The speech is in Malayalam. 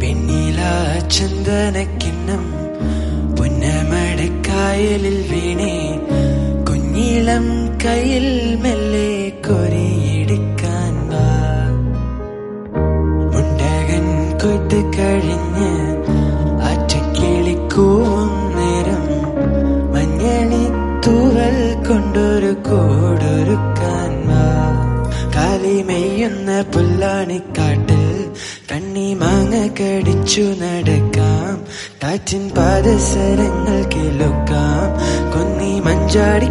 വെണ്ണില ചന്ദനക്കിണ്ണം പുന്നമടക്കായലിൽ വീണേ കുഞ്ഞിളം കയ്യിൽ മെല്ലെ കൊരിയെടുക്കാൻ വാ മുണ്ടകൻ കൊയ്ത്ത് കഴിഞ്ഞ് ആറ്റക്കിളിക്കൂവും നേരം മഞ്ഞണി തൂവൽ കൊണ്ടൊരു കൂടൊരുക്കാൻ വാ കാലിമെയ്യുന്ന പുല്ലാണിക്കാട്ടിൽ കണ്ണി മാങ്ങ കടിച്ചു നടക്കാം കാറ്റിൻ പാദസരങ്ങൾ കിലുക്കാം കൊന്നി മഞ്ചാടി